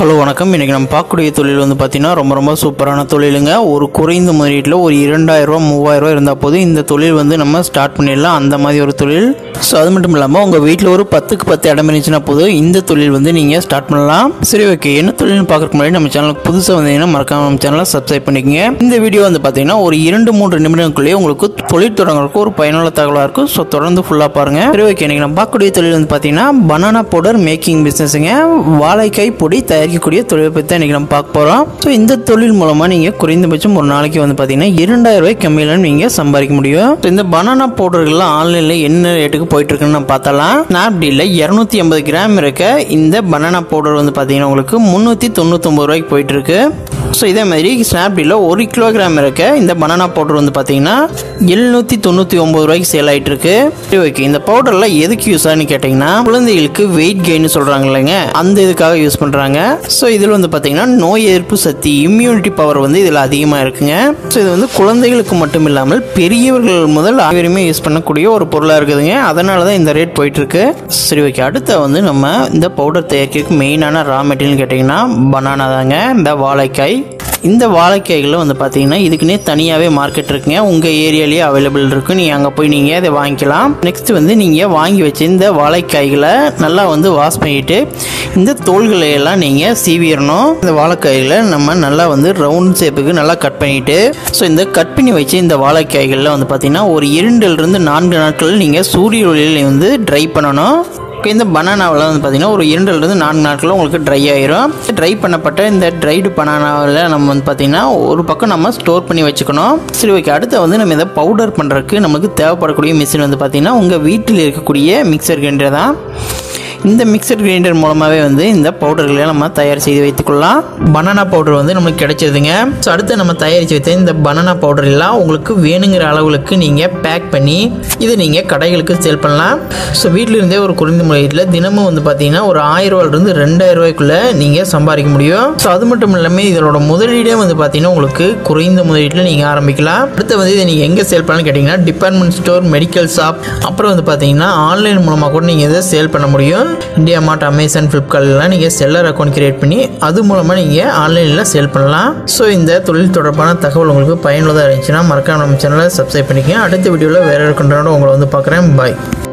hello வணக்கம் இன்றைக்கி நம்ம பார்க்கக்கூடிய தொழில் வந்து பார்த்திங்கன்னா ரொம்ப ரொம்ப சூப்பரான தொழிலுங்க ஒரு குறைந்த முதலீட்டில் ஒரு இரண்டாயிரரூவா மூவாயிரரூவா இருந்தால் போதும் இந்த தொழில் வந்து நம்ம ஸ்டார்ட் பண்ணிடலாம் அந்த மாதிரி ஒரு தொழில் ஸோ அது மட்டும் இல்லாமல் உங்கள் வீட்டில் ஒரு பத்துக்கு பத்து இடம் இருந்துச்சுன்னா போதும் இந்த தொழில் வந்து நீங்கள் ஸ்டார்ட் பண்ணலாம் சரி ஓகே என்ன தொழில்னு பார்க்கறதுக்கு முன்னாடி நம்ம சேனலுக்கு புதுசாக வந்தீங்கன்னா மறக்காம நம்ம சேனலை சப்ஸ்கிரைப் பண்ணிக்கங்க இந்த வீடியோ வந்து பார்த்தீங்கன்னா ஒரு இரண்டு மூன்று நிமிடங்களுக்குள்ளேயே உங்களுக்கு தொழில் தொடங்குறதுக்கு ஒரு பயனுள்ள தகவலாக இருக்கும் ஸோ தொடர்ந்து ஃபுல்லாக பாருங்கள் சரி ஓகே இன்றைக்கி நம்ம பார்க்கக்கூடிய தொழில் வந்து பார்த்தீங்கன்னா பனானா பவுடர் மேக்கிங் பிஸ்னஸுங்க வாழைக்காய் பொடி தயாரிக்கக்கூடிய தொழிலை பற்றி தான் இன்றைக்கி நம்ம பார்க்க போகிறோம் ஸோ இந்த தொழில் மூலமாக நீங்கள் குறைந்தபட்சம் ஒரு நாளைக்கு வந்து பார்த்தீங்கன்னா இரண்டாயிரம் ரூபாய் கம்மியில் நீங்கள் சம்பாதிக்க முடியும் So, இந்த பனானா பவுடர்கள்லாம் ஆன்லைனில் என்ன ரேட்டுக்கு போயிட்டு இருக்குன்னு நம்ம பார்த்தலாம் ஸ்னாப்டீலில் இரநூத்தி ஐம்பது கிராம் இருக்க இந்த பனானா பவுடர் வந்து பார்த்தீங்கன்னா உங்களுக்கு முந்நூற்றி தொண்ணூத்தொம்பது ரூபாய்க்கு போயிட்டு இருக்கு ஸோ இதே மாதிரி ஸ்னாப்டீலில் ஒரு கிலோகிராம் இருக்க இந்த பனானா பவுடர் வந்து பார்த்தீங்கன்னா எழுநூற்றி தொண்ணூற்றி ஒம்பது ரூபாய்க்கு சேல் ஆகிட்டு இருக்கு சரி ஓகே இந்த பவுடரில் எதுக்கு யூஸ் ஆகுன்னு கேட்டிங்கன்னா குழந்தைகளுக்கு வெயிட் கெயின் சொல்கிறாங்க இல்லைங்க அந்த இதுக்காக யூஸ் பண்ணுறாங்க ஸோ இதில் வந்து பார்த்தீங்கன்னா நோய் எதிர்ப்பு சக்தி இம்யூனிட்டி பவர் வந்து இதில் அதிகமாக இருக்குங்க ஸோ இது வந்து குழந்தைகளுக்கு மட்டும் இல்லாமல் பெரியவர்கள் முதல் அனைவருமே யூஸ் பண்ணக்கூடிய ஒரு பொருளாக இருக்குதுங்க அதனால தான் இந்த ரேட் போயிட்டு இருக்கு சரி ஓகே அடுத்த வந்து நம்ம இந்த பவுடர் தயாரிக்கிறதுக்கு மெயினான ரா மெட்டீரியல் கேட்டிங்கன்னா பனானா தாங்க இந்த வாழைக்காய் இந்த வாழைக்காய்களில் வந்து பார்த்தீங்கன்னா இதுக்குன்னே தனியாகவே மார்க்கெட் இருக்குங்க உங்கள் ஏரியாலேயே அவைலபிள் இருக்கும் நீங்கள் அங்கே போய் நீங்கள் அதை வாங்கிக்கலாம் நெக்ஸ்ட் வந்து நீங்கள் வாங்கி வச்சு இந்த வாழைக்காய்களை நல்லா வந்து வாஷ் பண்ணிட்டு இந்த தோள்களை எல்லாம் நீங்கள் சீவிடணும் இந்த வாழைக்காய்களை நம்ம நல்லா வந்து ரவுண்ட் ஷேப்புக்கு நல்லா கட் பண்ணிட்டு ஸோ இந்த கட் பண்ணி வச்சு இந்த வாழைக்காய்களில் வந்து பார்த்தீங்கன்னா ஒரு இரண்டிலிருந்து நான்கு நாட்கள் நீங்கள் சூரிய ஒளியில் வந்து ட்ரை பண்ணணும் இப்போ இந்த பனானாவில் வந்து பார்த்திங்கன்னா ஒரு இரண்டுலேருந்து நான்கு நாட்களில் உங்களுக்கு ட்ரை ஆயிரும் ட்ரை பண்ணப்பட்ட இந்த ட்ரைடு பனானாவில் நம்ம வந்து பார்த்திங்கன்னா ஒரு பக்கம் நம்ம ஸ்டோர் பண்ணி வச்சுக்கணும் சரி ஓகே அடுத்து வந்து நம்ம இதை பவுடர் பண்ணுறதுக்கு நமக்கு தேவைப்படக்கூடிய மிஷின் வந்து பார்த்திங்கன்னா உங்கள் வீட்டில் இருக்கக்கூடிய மிக்சர் கிரைண்டர் தான் இந்த மிக்சர் கிரைண்டர் மூலமாகவே வந்து இந்த பவுடர்களை நம்ம தயார் செய்து வைத்துக்கொள்ளலாம் பனானா பவுடர் வந்து நமக்கு கிடைச்சதுங்க ஸோ அடுத்து நம்ம தயாரித்து வைத்த இந்த பனானா பவுடர் எல்லாம் உங்களுக்கு வேணுங்கிற அளவுக்கு நீங்கள் பேக் பண்ணி இதை நீங்கள் கடைகளுக்கு சேல் பண்ணலாம் ஸோ வீட்டில் இருந்தே ஒரு குறைந்த முறையில் தினமும் வந்து பார்த்தீங்கன்னா ஒரு ஆயிரம் ரூபாயிலிருந்து ரெண்டாயிரம் ரூபாய்க்குள்ளே நீங்கள் சம்பாதிக்க முடியும் ஸோ அது மட்டும் இல்லாமல் இதோட முதலீடே வந்து பார்த்தீங்கன்னா உங்களுக்கு குறைந்த முதலீட்டில் நீங்கள் ஆரம்பிக்கலாம் அடுத்து வந்து இதை நீங்கள் எங்கே சேல் பண்ணலாம்னு கேட்டிங்கன்னா டிபார்ட்மெண்ட் ஸ்டோர் மெடிக்கல் ஷாப் அப்புறம் வந்து பார்த்தீங்கன்னா ஆன்லைன் மூலமாக கூட நீங்கள் இதை சேல் பண்ண முடியும் இந்தியா மார்ட் அமேசான் ஃப்ளிப்கார்ட்லாம் நீங்கள் செல்லர் அக்கௌண்ட் கிரியேட் பண்ணி அது மூலமாக நீங்கள் ஆன்லைனில் சேல் பண்ணலாம் ஸோ இந்த தொழில் தொடர்பான தகவல் உங்களுக்கு பயனுள்ளதாக இருந்துச்சுன்னா மறக்காம நம்ம சேனலை சப்ஸ்கிரைப் பண்ணிக்கங்க அடுத்த வீடியோவில் வேறு இருக்கின்றனோட உங்களை வந்து பார்க்குறேன் பாய்